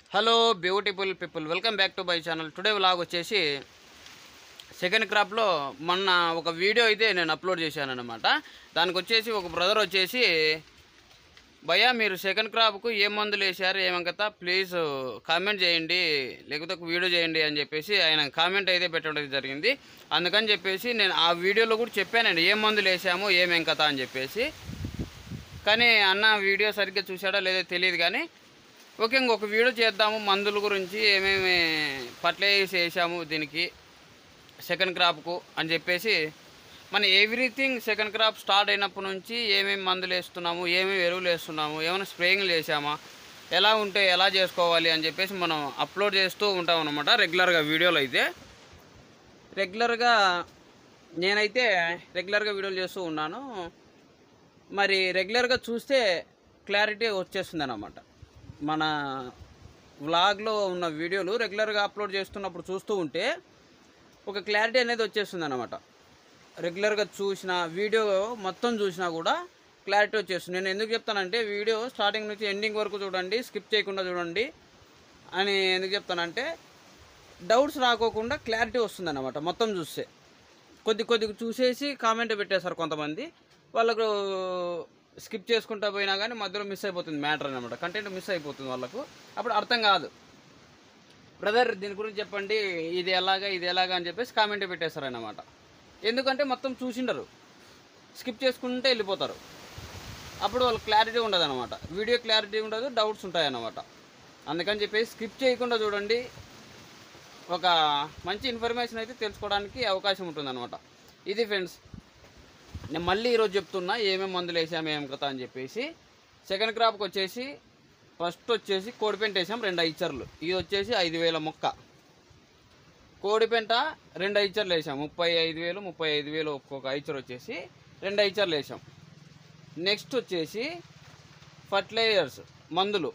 hello beautiful people welcome back to my channel today vlog వచ్చేసి second క్రాప్లో మొన్న ఒక వీడియో అయితే నేను అప్లోడ్ చేశాను అనమాట దానికి వచ్చేసి ఒక బ్రదర్ వచ్చేసి భయ్యా మీరు సెకండ్ క్రాప్కు ఏ మందులు వేశారు ఏమంకత ప్లీజ్ కామెంట్ చేయండి లేకపోతే ఒక వీడియో చేయండి అని చెప్పేసి ఆయన కామెంట్ అయితే పెట్టడం జరిగింది అందుకని చెప్పేసి నేను ఆ వీడియోలో కూడా చెప్పానండి ఏ మందులు వేసాము ఏమేం కథ అని చెప్పేసి కానీ అన్న వీడియో సరిగ్గా చూసాడో లేదో తెలియదు కానీ ఓకే ఇంకొక వీడియో చేద్దాము మందుల గురించి ఏమేమి ఫర్టిలైజర్స్ వేసాము దీనికి సెకండ్ క్రాప్కు అని చెప్పేసి మన ఎవ్రీథింగ్ సెకండ్ క్రాప్ స్టార్ట్ అయినప్పటి నుంచి ఏమేమి మందులు వేస్తున్నాము ఏమేమి ఎరువులు వేస్తున్నాము ఏమైనా స్ప్రేయింగ్లు వేసామా ఎలా ఉంటే ఎలా చేసుకోవాలి అని చెప్పేసి మనం అప్లోడ్ చేస్తూ ఉంటాం అనమాట రెగ్యులర్గా వీడియోలు అయితే రెగ్యులర్గా నేనైతే రెగ్యులర్గా వీడియోలు చేస్తూ ఉన్నాను మరి రెగ్యులర్గా చూస్తే క్లారిటీ వచ్చేస్తుంది అన్నమాట మన వ్లాగ్లో ఉన్న వీడియోలు రెగ్యులర్గా అప్లోడ్ చేస్తున్నప్పుడు చూస్తూ ఉంటే ఒక క్లారిటీ అనేది వచ్చేస్తుంది అనమాట రెగ్యులర్గా చూసిన వీడియో మొత్తం చూసినా కూడా క్లారిటీ వచ్చేస్తుంది నేను ఎందుకు చెప్తానంటే వీడియో స్టార్టింగ్ నుంచి ఎండింగ్ వరకు చూడండి స్కిప్ చేయకుండా చూడండి అని ఎందుకు చెప్తానంటే డౌట్స్ రాకోకుండా క్లారిటీ వస్తుంది అనమాట మొత్తం చూస్తే కొద్ది కొద్దిగా చూసేసి కామెంట్ పెట్టేశారు కొంతమంది వాళ్ళకు స్కిప్ చేసుకుంటా పోయినా కానీ మధ్యలో మిస్ అయిపోతుంది మ్యాటర్ అనమాట కంటెంట్ మిస్ అయిపోతుంది వాళ్ళకు అప్పుడు అర్థం కాదు బ్రదర్ దీని గురించి చెప్పండి ఇది ఎలాగా ఇది ఎలాగా అని చెప్పేసి కామెంట్ పెట్టేశారు అన్నమాట ఎందుకంటే మొత్తం చూసిండరు స్కిప్ చేసుకుంటే వెళ్ళిపోతారు అప్పుడు వాళ్ళకి క్లారిటీ ఉండదు అనమాట వీడియో క్లారిటీ ఉండదు డౌట్స్ ఉంటాయి అన్నమాట అందుకని చెప్పేసి స్కిప్ చేయకుండా చూడండి ఒక మంచి ఇన్ఫర్మేషన్ అయితే తెలుసుకోవడానికి అవకాశం ఉంటుందన్నమాట ఇది ఫ్రెండ్స్ నేను మళ్ళీ ఈరోజు చెప్తున్నా ఏమేమి మందులు వేసాము ఏం కథ అని చెప్పేసి సెకండ్ క్రాప్కి వచ్చేసి ఫస్ట్ వచ్చేసి కోడిపెంట వేసాం రెండు ఐచర్లు ఇది వచ్చేసి ఐదు వేల మొక్క కోడిపెంట రెండు ఐచర్లు వేసాం ముప్పై ఐదు వేలు ముప్పై ఐదు వేలు ఒక్కొక్క ఐచర్ వచ్చేసి రెండు ఐచర్లు వేసాం నెక్స్ట్ వచ్చేసి ఫర్టిలైజర్స్ మందులు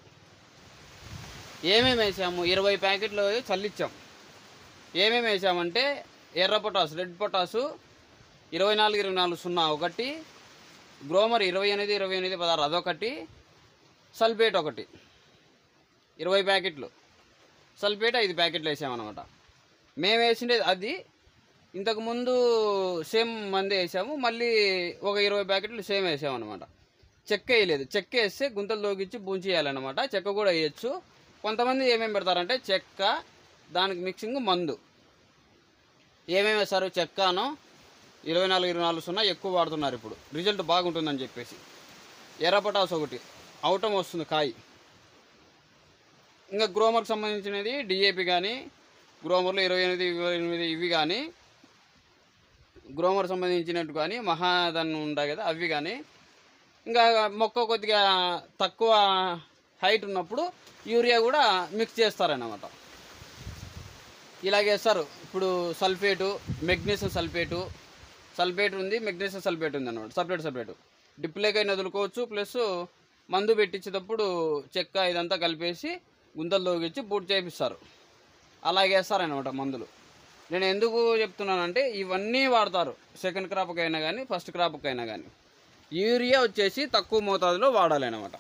ఏమేమి వేసాము ఇరవై ప్యాకెట్లు చల్లిచ్చాం ఏమేమి వేసామంటే ఎర్ర పొటాసు రెడ్ పొటాసు ఇరవై నాలుగు ఇరవై నాలుగు సున్నా ఒకటి గ్రోమర్ ఇరవై ఎనిమిది ఇరవై ఎనిమిది పదహారు అదొకటి సల్ఫేట్ ఒకటి ఇరవై ప్యాకెట్లు సల్ఫేట్ ఐదు ప్యాకెట్లు వేసామన్నమాట మేము వేసిండేది అది ఇంతకుముందు సేమ్ మంది వేసాము మళ్ళీ ఒక ఇరవై ప్యాకెట్లు సేమ్ వేసామన్నమాట చెక్క వేయలేదు చెక్క వేస్తే గుంతలు తోగించి బూంచేయాలన్నమాట చెక్క కూడా వేయచ్చు కొంతమంది ఏమేమి పెడతారంటే చెక్క దానికి మిక్సింగ్ మందు ఏమేమి వేస్తారు చెక్కను ఇరవై నాలుగు ఇరవై నాలుగు సున్నా ఎక్కువ వాడుతున్నారు ఇప్పుడు రిజల్ట్ బాగుంటుందని చెప్పేసి ఎర్ర పొటాస్ ఒకటి అవటం వస్తుంది కాయి ఇంకా గ్రోమర్కి సంబంధించినది డిఏపి కానీ గ్రోమర్లు ఇరవై ఎనిమిది ఇరవై ఎనిమిది ఇవి కానీ గ్రోమర్ సంబంధించినట్టు కానీ మహాదన్ ఉంటాయి కదా అవి కానీ ఇంకా మొక్క కొద్దిగా తక్కువ హైట్ ఉన్నప్పుడు యూరియా కూడా మిక్స్ చేస్తారన్నమాట ఇలాగేస్తారు ఇప్పుడు సల్ఫేటు మెగ్నీషియం సల్ఫేటు సల్ఫేట్ ఉంది మెగ్నీషియం సల్ఫేట్ ఉంది అన్నమాట సపరేట్ సపరేట్ డిప్లేకైనా వదులుకోవచ్చు ప్లస్ మందు పెట్టించేటప్పుడు చెక్క ఇదంతా కలిపేసి గుంతలు తోగించి బూట్ చేపిస్తారు అలాగే వేస్తారనమాట మందులు నేను ఎందుకు చెప్తున్నానంటే ఇవన్నీ వాడతారు సెకండ్ క్రాప్కి అయినా కానీ ఫస్ట్ క్రాప్కి అయినా కానీ యూరియా వచ్చేసి తక్కువ మోతాదులో వాడాలి అనమాట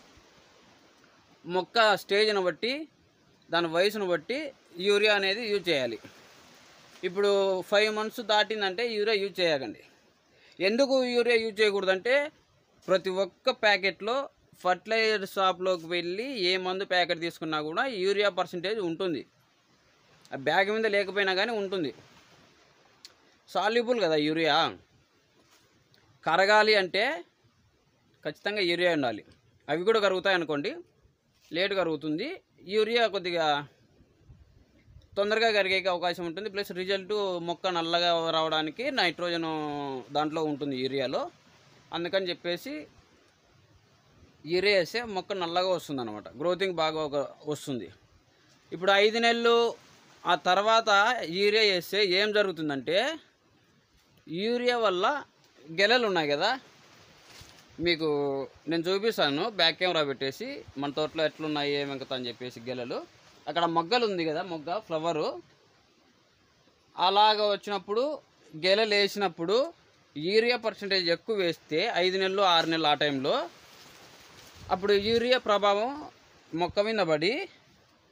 మొక్క స్టేజ్ని బట్టి దాని వయసును బట్టి యూరియా అనేది యూజ్ చేయాలి ఇప్పుడు ఫైవ్ మంత్స్ దాటిందంటే యూరియా యూజ్ చేయకండి ఎందుకు యూరియా యూజ్ చేయకూడదంటే ప్రతి ఒక్క ప్యాకెట్లో ఫర్టిలైజర్ షాప్లోకి వెళ్ళి ఏ మందు ప్యాకెట్ తీసుకున్నా కూడా యూరియా పర్సంటేజ్ ఉంటుంది ఆ బ్యాగ్ మీద లేకపోయినా కానీ ఉంటుంది సాల్యుబుల్ కదా యూరియా కరగాలి అంటే ఖచ్చితంగా యూరియా ఉండాలి అవి కూడా కరుగుతాయి అనుకోండి లేట్ కరుగుతుంది యూరియా కొద్దిగా తొందరగా కరిగే అవకాశం ఉంటుంది ప్లస్ రిజల్ట్ మొక్క నల్లగా రావడానికి నైట్రోజన్ దాంట్లో ఉంటుంది యూరియాలో అందుకని చెప్పేసి యూరియా వేస్తే మొక్క నల్లగా వస్తుంది అనమాట గ్రోతింగ్ బాగా ఒక- వస్తుంది ఇప్పుడు ఐదు నెలలు ఆ తర్వాత యూరియా వేస్తే ఏం జరుగుతుందంటే యూరియా వల్ల గెలలు ఉన్నాయి కదా మీకు నేను చూపిస్తాను బ్యాక్ కెమెరా పెట్టేసి మన తోటలో ఎట్లున్నాయి ఏమెంకతా అని చెప్పేసి గెలలు అక్కడ మొగ్గలు ఉంది కదా మొగ్గ ఫ్లవరు అలాగ వచ్చినప్పుడు గెలలు వేసినప్పుడు యూరియా పర్సంటేజ్ ఎక్కువ వేస్తే ఐదు నెలలు ఆరు నెలలు ఆ టైంలో అప్పుడు యూరియా ప్రభావం మొక్క మీద పడి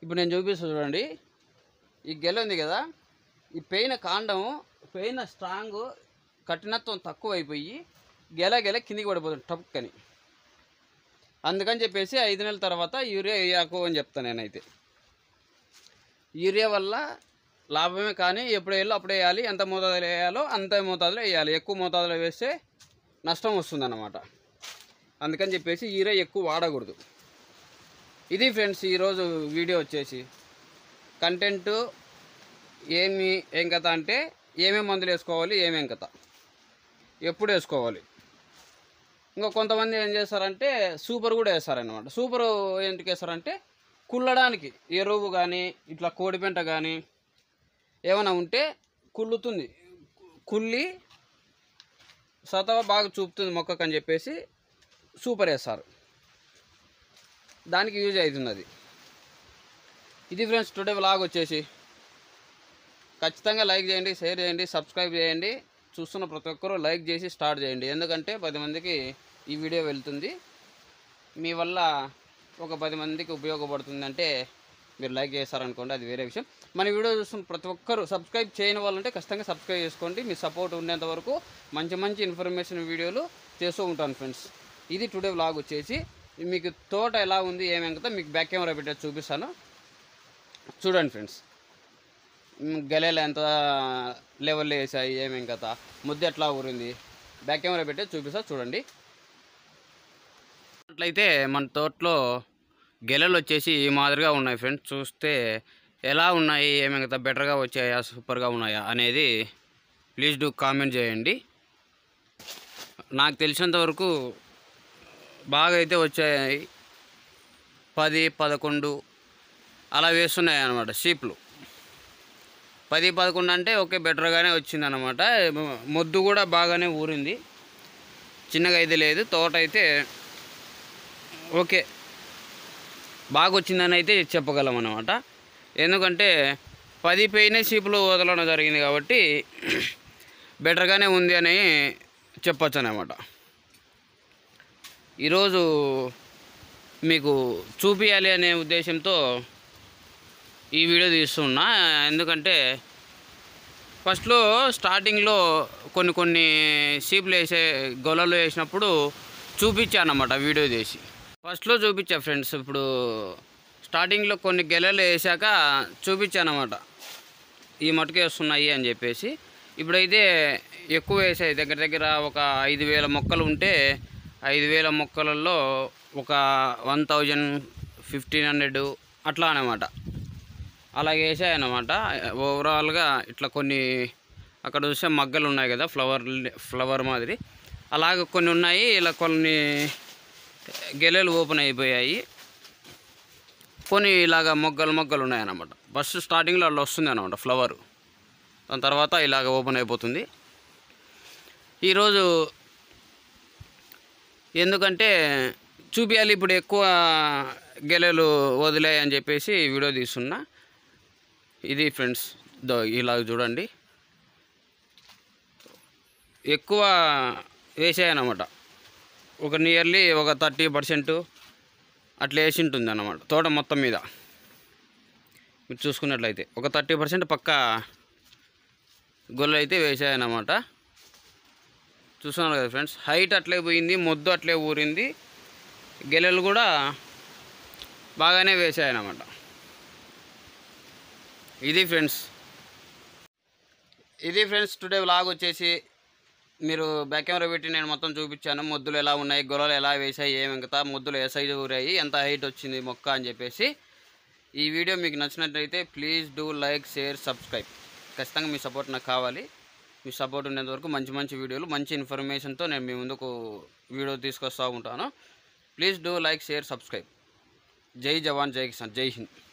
ఇప్పుడు నేను చూపిస్తాను చూడండి ఈ గెల ఉంది కదా ఈ పెయిన కాండం పెయిన స్ట్రాంగ్ కఠినత్వం తక్కువ అయిపోయి గెల గెల కిందికి పడిపోతుంది టప్పుకని అందుకని చెప్పేసి ఐదు నెలల తర్వాత యూరియా వేయకు అని చెప్తాను నేనైతే యూరియా వల్ల లాభమే కానీ ఎప్పుడు వేయాలో అప్పుడే వేయాలి ఎంత మోతాదులో వేయాలో అంత మోతాదులో వేయాలి ఎక్కువ మోతాదులో వేస్తే నష్టం వస్తుంది అన్నమాట అందుకని చెప్పేసి యూరియా ఎక్కువ వాడకూడదు ఇది ఫ్రెండ్స్ ఈరోజు వీడియో వచ్చేసి కంటెంట్ ఏమి ఏం కథ అంటే ఏమేమి మందులు వేసుకోవాలి ఏమేం కథ ఎప్పుడు వేసుకోవాలి ఇంకా కొంతమంది ఏం చేస్తారంటే సూపర్ కూడా వేస్తారనమాట సూపర్ ఎందుకు వేస్తారంటే కుల్లడానికి ఎరువు కానీ ఇట్లా కోడిపెంట కానీ ఏమైనా ఉంటే కుళ్ళుతుంది కుళ్ళి సతవ బాగా చూపుతుంది మొక్కకు అని చెప్పేసి సూపర్ వేస్తారు దానికి యూజ్ అవుతుంది అది ఇది ఫ్రెండ్స్ టుడే వ్లాగ్ వచ్చేసి ఖచ్చితంగా లైక్ చేయండి షేర్ చేయండి సబ్స్క్రైబ్ చేయండి చూస్తున్న ప్రతి ఒక్కరూ లైక్ చేసి స్టార్ట్ చేయండి ఎందుకంటే పది మందికి ఈ వీడియో వెళ్తుంది మీ వల్ల ఒక పది మందికి ఉపయోగపడుతుంది అంటే మీరు లైక్ చేస్తారనుకోండి అది వేరే విషయం మన వీడియో చూస్తున్న ప్రతి ఒక్కరు సబ్స్క్రైబ్ చేయని వాళ్ళంటే ఖచ్చితంగా సబ్స్క్రైబ్ చేసుకోండి మీ సపోర్ట్ ఉండేంత వరకు మంచి మంచి ఇన్ఫర్మేషన్ వీడియోలు చేస్తూ ఉంటాను ఫ్రెండ్స్ ఇది టుడే వ్లాగ్ వచ్చేసి మీకు తోట ఎలా ఉంది ఏమేం కదా మీకు బ్యాక్ కెమెరా పెట్టి చూపిస్తాను చూడండి ఫ్రెండ్స్ మ్, గెలలు ఎంత లెవెల్లో వేసాయి ఏమేం కథ ముద్ద ఎట్లా ఊరింది బ్యాక్ కెమెరా పెట్టి చూపిస్తా చూడండి అట్లయితే మన తోటలో గెలలు వచ్చేసి ఈ మాదిరిగా ఉన్నాయి ఫ్రెండ్స్ చూస్తే ఎలా ఉన్నాయి ఏమేం కదా బెటర్గా వచ్చాయా సూపర్గా ఉన్నాయా అనేది ప్లీజ్ డూ కామెంట్ చేయండి నాకు తెలిసినంత వరకు బాగా అయితే వచ్చాయి పది పదకొండు అలా వేస్తున్నాయి అన్నమాట షీప్లు పది పదకొండు అంటే ఓకే బెటర్గానే వచ్చింది అనమాట మొద్దు కూడా బాగానే ఊరింది చిన్నగా అయితే లేదు తోట అయితే ఓకే బాగా వచ్చిందని అయితే చెప్పగలం అనమాట ఎందుకంటే పది పైన షీపులు వదలడం జరిగింది కాబట్టి బెటర్గానే ఉంది అని చెప్పొచ్చు అనమాట ఈరోజు మీకు చూపించాలి అనే ఉద్దేశంతో ఈ వీడియో తీస్తున్నా ఎందుకంటే ఫస్ట్లో స్టార్టింగ్లో కొన్ని కొన్ని సీపులు వేసే గొలలు వేసినప్పుడు చూపించానమాట వీడియో చేసి ఫస్ట్లో చూపించా ఫ్రెండ్స్ ఇప్పుడు స్టార్టింగ్లో కొన్ని గెలలు వేసాక చూపించానమాట ఈ మటుకు వేస్తున్నాయి అని చెప్పేసి ఇప్పుడైతే ఎక్కువ వేసాయి దగ్గర దగ్గర ఒక ఐదు వేల మొక్కలు ఉంటే ఐదు వేల మొక్కలలో ఒక వన్ థౌజండ్ ఫిఫ్టీన్ హండ్రెడ్ అట్లా అనమాట అలా వేసాయి అన్నమాట ఓవరాల్గా ఇట్లా కొన్ని అక్కడ చూస్తే మగ్గలు ఉన్నాయి కదా ఫ్లవర్ ఫ్లవర్ మాదిరి అలాగ కొన్ని ఉన్నాయి ఇలా కొన్ని గెలలు ఓపెన్ అయిపోయాయి కొన్ని ఇలాగ మొగ్గలు మొగ్గలు ఉన్నాయన్నమాట ఫస్ట్ స్టార్టింగ్లో అలా వస్తుంది అనమాట ఫ్లవర్ దాని తర్వాత ఇలాగ ఓపెన్ అయిపోతుంది ఈరోజు ఎందుకంటే చూపించాలి ఇప్పుడు ఎక్కువ గెలలు వదిలాయి అని చెప్పేసి వీడియో తీస్తున్నా ఇది ఫ్రెండ్స్ దో ఇలాగ చూడండి ఎక్కువ వేసాయన్నమాట ఒక నియర్లీ ఒక థర్టీ పర్సెంట్ అట్లా వేసి ఉంటుంది అన్నమాట తోట మొత్తం మీద మీరు చూసుకున్నట్లయితే ఒక థర్టీ పర్సెంట్ పక్క గొర్రెలు అయితే వేసాయన్నమాట చూస్తున్నారు కదా ఫ్రెండ్స్ హైట్ అట్లే పోయింది మొద్దు అట్లే ఊరింది గెలలు కూడా బాగానే వేసాయన్నమాట ఇది ఫ్రెండ్స్ ఇది ఫ్రెండ్స్ టుడే వ్లాగ్ వచ్చేసి మీరు బ్యాక్ కెమెరా పెట్టి నేను మొత్తం చూపించాను మొద్దులు ఎలా ఉన్నాయి గొర్రెలు ఎలా వేసాయి ఏమి ఇంకా మొద్దులు ఏ సైజు ఊరాయి ఎంత హైట్ వచ్చింది మొక్క అని చెప్పేసి ఈ వీడియో మీకు నచ్చినట్లయితే please do like share subscribe ఖచ్చితంగా మీ సపోర్ట్ నాకు కావాలి మీ సపోర్ట్ ఉండేంత వరకు మంచి మంచి వీడియోలు మంచి ఇన్ఫర్మేషన్తో నేను మీ ముందుకు వీడియో తీసుకొస్తూ ఉంటాను please do like share subscribe జై జవాన్ జై కిసాన్ జై హింద్